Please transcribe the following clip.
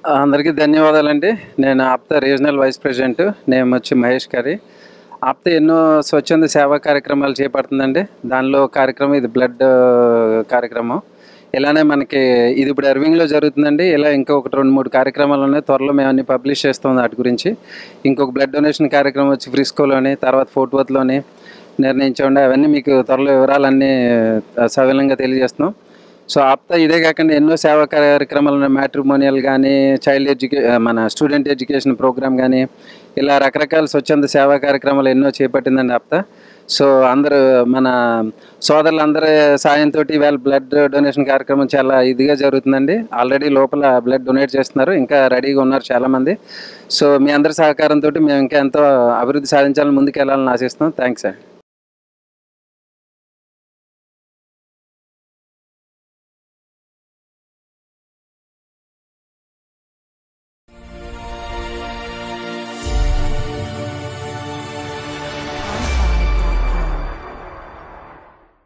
అందరికీ ధన్యవాదాలండి నేను ఆప్త రీజనల్ వైస్ ప్రెసిడెంట్ నేను వచ్చి మహేష్ గారి ఆప్త ఎన్నో స్వచ్ఛంద సేవా కార్యక్రమాలు చేపడుతుందండి దానిలో కార్యక్రమం ఇది బ్లడ్ కార్యక్రమం ఇలానే మనకి ఇది ఇప్పుడు ఎర్వింగ్లో జరుగుతుందండి ఇలా ఇంకా ఒకటి రెండు మూడు కార్యక్రమాలు ఉన్నాయి త్వరలో మేము అన్ని పబ్లిష్ చేస్తాం వాటి గురించి ఇంకొక బ్లడ్ డొనేషన్ కార్యక్రమం వచ్చి ఫ్రిస్కోలోని తర్వాత ఫోర్ట్ వర్త్లోని నిర్ణయించండి అవన్నీ మీకు త్వరలో వివరాలన్నీ ఆ, సవిలంగా తెలియజేస్తున్నాం సో ఆప్తా ఇదే కాకుండా ఎన్నో సేవా కార్యక్రమాలు ఉన్నాయి మ్యాట్రిమోనియల్ కానీ చైల్డ్ ఎడ్యుకే మన స్టూడెంట్ ఎడ్యుకేషన్ ప్రోగ్రామ్ కానీ ఇలా రకరకాల స్వచ్ఛంద సేవా కార్యక్రమాలు ఎన్నో చేపట్టిందండి ఆప్తా సో అందరూ మన సోదరులందరి సాయంతో ఇవాళ బ్లడ్ డొనేషన్ కార్యక్రమం చాలా ఇదిగా జరుగుతుందండి ఆల్రెడీ లోపల బ్లడ్ డొనేట్ చేస్తున్నారు ఇంకా రెడీగా ఉన్నారు చాలామంది సో మీ అందరి సహకారంతో మేము ఇంకా ఎంతో అభివృద్ధి సాధించాలని ముందుకు వెళ్ళాలని ఆశిస్తున్నాం థ్యాంక్స్ అండి